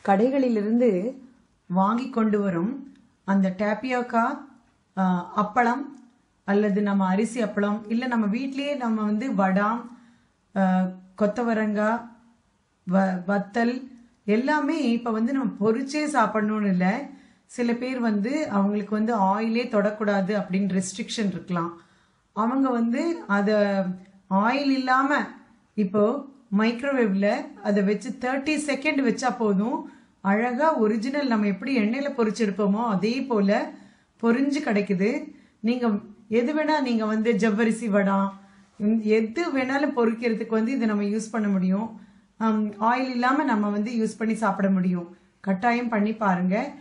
கடைகளிலிருந்து வாங்கி கொண்டு வரும் அந்த டேப்பியோக்கா அப்பளம் அல்லது நம்ம அரிசி அப்பளம் இல்லை நம்ம வீட்லயே நம்ம வந்து வடாம் ஆஹ், கொத்தவரங்காய் வ- வத்தல் எல்லாமே இப்போ வந்து நம்ம பொரிச்சே சாப்பிடணும்னு இல்லை சில பேர் வந்து அவங்களுக்கு வந்து ஆயிலே தொடக்கூடாது அப்படின்னு ரெஸ்ட்ரிக்ஷன் இருக்கலாம் அவங்க வந்து அதை ஆயில் இல்லாமல் இப்போ மைக்ரோவேவ்ல அதை வச்சு தேர்ட்டி செகண்ட் வச்சா போதும் அழகா ஒரிஜினல் நம்ம எப்படி எண்ணெயில பொரிச்செடுப்போமோ அதே போல பொரிஞ்சு கிடைக்குது நீங்க எது வேணா நீங்க வந்து ஜவ்வரிசி வடம் இந்த- எது வேணாலும் பொரிக்கிறதுக்கு வந்து இதை நம்ம யூஸ் பண்ண முடியும் ஆயில் இல்லாம நம்ம வந்து யூஸ் பண்ணி சாப்பிட முடியும் கட்டாயம் பண்ணி பாருங்க